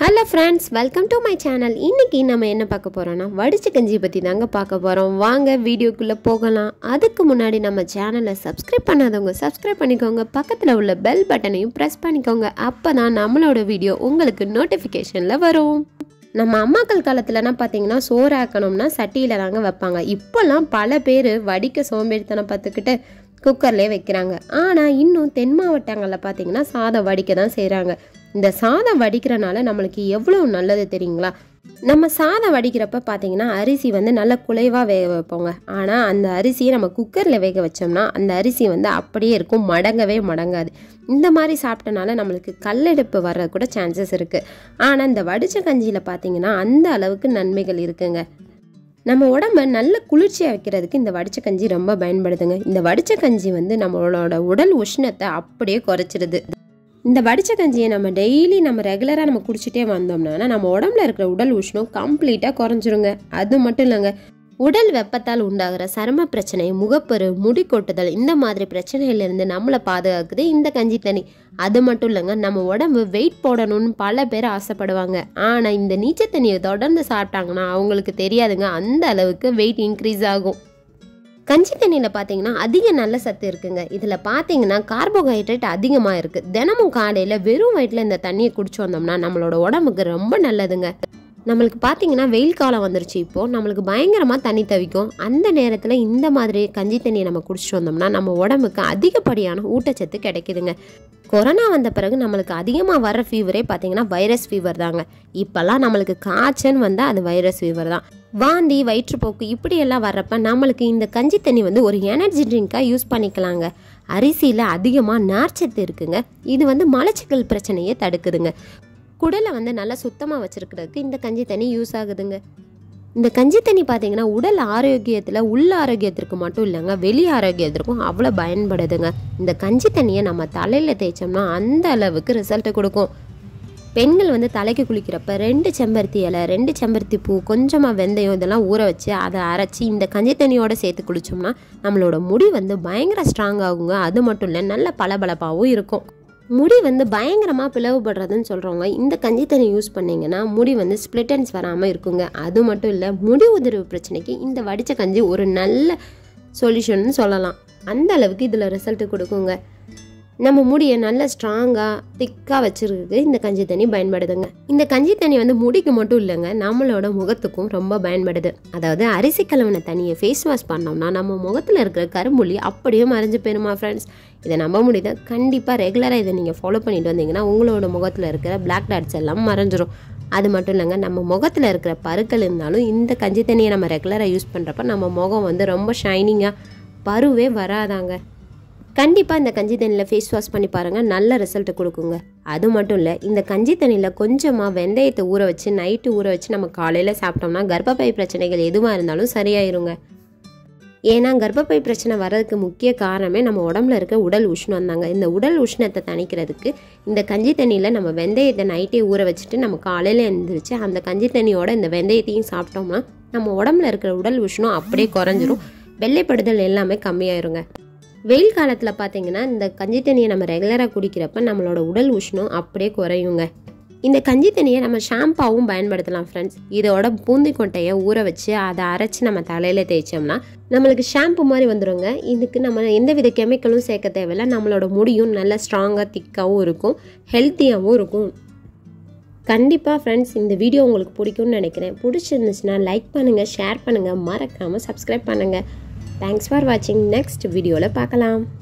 hello friends welcome to my channel இன்னைக்கு நம்ம என்ன பார்க்க போகிறோம்னா வடிச்ச கஞ்சி பற்றி தாங்க பார்க்க போகிறோம் வாங்க வீடியோக்குள்ளே போகலாம் அதுக்கு முன்னாடி நம்ம சேனலை சப்ஸ்கிரைப் பண்ணாதவங்க சப்ஸ்கிரைப் பண்ணிக்கோங்க பக்கத்தில் உள்ள பெல் பட்டனையும் ப்ரெஸ் பண்ணிக்கோங்க அப்போ தான் நம்மளோட வீடியோ உங்களுக்கு நோட்டிஃபிகேஷனில் வரும் நம்ம அம்மாக்கள் காலத்துலலாம் பார்த்தீங்கன்னா சோறு ஆக்கணும்னா சட்டியில் தாங்க வைப்பாங்க இப்போல்லாம் பல பேர் வடிக்க சோம்பேறித்தனம் பார்த்துக்கிட்டு குக்கர்லேயே வைக்கிறாங்க ஆனால் இன்னும் தென் மாவட்டங்களில் பார்த்தீங்கன்னா சாதம் வடிக்க தான் செய்கிறாங்க இந்த சாதம் வடிக்கிறனால நம்மளுக்கு எவ்வளோ நல்லது தெரியுங்களா நம்ம சாதம் வடிக்கிறப்ப பார்த்தீங்கன்னா அரிசி வந்து நல்ல குலைவாக வேக வைப்போங்க ஆனால் அந்த அரிசியை நம்ம குக்கரில் வேக வச்சோம்னா அந்த அரிசி வந்து அப்படியே இருக்கும் மடங்கவே மடங்காது இந்த மாதிரி சாப்பிட்டனால நம்மளுக்கு கல்லெடுப்பு வர்றது கூட சான்சஸ் இருக்குது ஆனால் இந்த வடிச்ச கஞ்சியில் பார்த்தீங்கன்னா அந்த அளவுக்கு நன்மைகள் இருக்குங்க நம்ம உடம்ப நல்ல குளிர்ச்சியாக வைக்கிறதுக்கு இந்த வடிச்ச கஞ்சி ரொம்ப பயன்படுதுங்க இந்த வடிச்ச கஞ்சி வந்து நம்மளோட உடல் உஷ்ணத்தை அப்படியே குறைச்சிடுது இந்த வடிச்ச கஞ்சியை நம்ம டெய்லி நம்ம ரெகுலராக நம்ம குடிச்சிட்டே வந்தோம்னா நம்ம உடம்புல இருக்கிற உடல் உஷ்ணம் கம்ப்ளீட்டாக குறைஞ்சிருங்க அது மட்டும் இல்லைங்க உடல் வெப்பத்தால் உண்டாகிற சரும பிரச்சனை முகப்பரு முடி கொட்டுதல் இந்த மாதிரி பிரச்சனையிலிருந்து நம்மளை பாதுகாக்குது இந்த கஞ்சி தண்ணி அது மட்டும் இல்லைங்க நம்ம உடம்பு வெயிட் போடணும்னு பல பேர் ஆசைப்படுவாங்க ஆனால் இந்த நீச்சல் தண்ணியை தொடர்ந்து சாப்பிட்டாங்கன்னா அவங்களுக்கு தெரியாதுங்க அந்த அளவுக்கு வெயிட் இன்க்ரீஸ் ஆகும் கஞ்சி தண்ணியில் பார்த்தீங்கன்னா அதிக நல்ல சத்து இருக்குங்க இதில் பார்த்தீங்கன்னா கார்போஹைட்ரேட் அதிகமாக இருக்குது தினமும் காலையில் வெறும் வயிற்றில் இந்த தண்ணியை குடிச்சு வந்தோம்னா நம்மளோட உடம்புக்கு ரொம்ப நல்லதுங்க நம்மளுக்கு பார்த்தீங்கன்னா வெயில் காலம் வந்துருச்சு இப்போது நம்மளுக்கு பயங்கரமாக தண்ணி தவிக்கும் அந்த நேரத்தில் இந்த மாதிரி கஞ்சி தண்ணியை நம்ம குடிச்சிட்டு வந்தோம்னா நம்ம உடம்புக்கு அதிகப்படியான ஊட்டச்சத்து கிடைக்குதுங்க கொரோனா வந்த பிறகு நம்மளுக்கு அதிகமாக வர ஃபீவரே பார்த்தீங்கன்னா வைரஸ் ஃபீவர் தாங்க இப்போல்லாம் நம்மளுக்கு காய்ச்சல் வந்தால் அது வைரஸ் ஃபீவர் தான் வாந்தி வயிற்றுப்போக்கு இப்படியெல்லாம் வர்றப்ப நம்மளுக்கு இந்த கஞ்சி தண்ணி வந்து ஒரு எனர்ஜி ட்ரிங்காக யூஸ் பண்ணிக்கலாங்க அரிசியில் அதிகமாக நார்ச்சத்து இருக்குங்க இது வந்து மலச்சிக்கல் பிரச்சனையை தடுக்குதுங்க குடலை வந்து நல்லா சுத்தமாக வச்சுருக்கிறதுக்கு இந்த கஞ்சி தண்ணி யூஸ் ஆகுதுங்க இந்த கஞ்சி தண்ணி பார்த்தீங்கன்னா உடல் ஆரோக்கியத்தில் உள்ள ஆரோக்கியத்திற்கு மட்டும் இல்லைங்க வெளி ஆரோக்கியத்திற்கும் அவ்வளோ பயன்படுதுங்க இந்த கஞ்சி தண்ணியை நம்ம தலையில் தேய்ச்சோம்னா அந்த அளவுக்கு ரிசல்ட்டை கொடுக்கும் பெண்கள் வந்து தலைக்கு குளிக்கிறப்ப ரெண்டு செம்பருத்தி இலை ரெண்டு செம்பருத்தி பூ கொஞ்சமாக வெந்தயம் இதெல்லாம் ஊற வச்சு அதை அரைச்சி இந்த கஞ்சி தண்ணியோட சேர்த்து குளிச்சோம்னா நம்மளோட முடி வந்து பயங்கர ஸ்ட்ராங் ஆகுங்க அது மட்டும் இல்லை நல்ல பளபளப்பாகவும் இருக்கும் முடி வந்து பயங்கரமாக பிளவுபடுறதுன்னு சொல்கிறவங்க இந்த கஞ்சி தண்ணி யூஸ் பண்ணிங்கன்னா முடி வந்து ஸ்ப்ளிட்டன்ஸ் வராமல் இருக்குங்க அது மட்டும் இல்லை முடி உதிர்வு பிரச்சனைக்கு இந்த வடித்த கஞ்சி ஒரு நல்ல சொல்யூஷன் சொல்லலாம் அந்த அளவுக்கு இதில் ரிசல்ட் கொடுக்குங்க நம்ம முடியை நல்ல ஸ்ட்ராங்காக திக்காக வச்சுருக்கு இந்த கஞ்சி தண்ணி பயன்படுதுங்க இந்த கஞ்சி தண்ணி வந்து முடிக்கு மட்டும் இல்லைங்க நம்மளோட முகத்துக்கும் ரொம்ப பயன்படுது அதாவது அரிசி கலவன தண்ணியை ஃபேஸ் வாஷ் பண்ணோம்னா நம்ம முகத்தில் இருக்கிற கரும்புள்ளி அப்படியே மறைஞ்சு போயிருமா ஃப்ரெண்ட்ஸ் இதை நம்ப முடியுது கண்டிப்பாக ரெகுலராக இதை நீங்கள் ஃபாலோ பண்ணிட்டு வந்தீங்கன்னா உங்களோட முகத்தில் இருக்கிற பிளாக் டாட்ஸ் எல்லாம் மறைஞ்சிரும் அது மட்டும் இல்லைங்க நம்ம முகத்தில் இருக்கிற பருக்கள் இருந்தாலும் இந்த கஞ்சி தண்ணியை நம்ம ரெகுலராக யூஸ் பண்ணுறப்ப நம்ம முகம் வந்து ரொம்ப ஷைனிங்காக பருவே வராதாங்க கண்டிப்பாக இந்த கஞ்சி தண்ணியில் ஃபேஸ் வாஷ் பண்ணி பாருங்கள் நல்ல ரிசல்ட் கொடுக்குங்க அது மட்டும் இல்லை இந்த கஞ்சி தண்ணியில் கொஞ்சமாக வெந்தயத்தை ஊற வச்சு நைட்டு ஊற வச்சு நம்ம காலையில் சாப்பிட்டோம்னா கர்ப்பப்பை பிரச்சனைகள் எதுவாக இருந்தாலும் சரியாயிருங்க ஏன்னா கர்ப்பப்பை பிரச்சனை வர்றதுக்கு முக்கிய காரணமே நம்ம உடம்புல இருக்க உடல் உஷ்ணம் தாங்க இந்த உடல் உஷ்ணத்தை தணிக்கிறதுக்கு இந்த கஞ்சி தண்ணியில் நம்ம வெந்தயத்தை நைட்டே ஊற வச்சுட்டு நம்ம காலையில் எழுந்திரிச்சு அந்த கஞ்சி தண்ணியோட இந்த வெந்தயத்தையும் சாப்பிட்டோம்னா நம்ம உடம்புல இருக்கிற உடல் உஷ்ணம் அப்படியே குறைஞ்சிரும் வெள்ளைப்படுதல் எல்லாமே கம்மியாயிருங்க வெயில் காலத்தில் பார்த்தீங்கன்னா இந்த கஞ்சி தண்ணியை நம்ம ரெகுலராக குடிக்கிறப்ப நம்மளோட உடல் உஷ்ணம் அப்படியே குறையுங்க இந்த கஞ்சி தண்ணியை நம்ம ஷாம்பாவும் பயன்படுத்தலாம் ஃப்ரெண்ட்ஸ் இதோட பூந்தி கொட்டையை ஊற வச்சு அதை அரைச்சி நம்ம தலையில் தேய்ச்சோம்னா நம்மளுக்கு ஷாம்பு மாதிரி வந்துடுங்க இதுக்கு நம்ம எந்த வித கெமிக்கலும் சேர்க்க தேவையில்லை நம்மளோட முடியும் நல்லா ஸ்ட்ராங்காக திக்காகவும் இருக்கும் ஹெல்த்தியாகவும் இருக்கும் கண்டிப்பாக ஃப்ரெண்ட்ஸ் இந்த வீடியோ உங்களுக்கு பிடிக்கும்னு நினைக்கிறேன் பிடிச்சிருந்துச்சுன்னா லைக் பண்ணுங்கள் ஷேர் பண்ணுங்கள் மறக்காமல் சப்ஸ்கிரைப் பண்ணுங்கள் தேங்க்ஸ் ஃபார் வாட்சிங் நெக்ஸ்ட் வீடியோவில் பார்க்கலாம்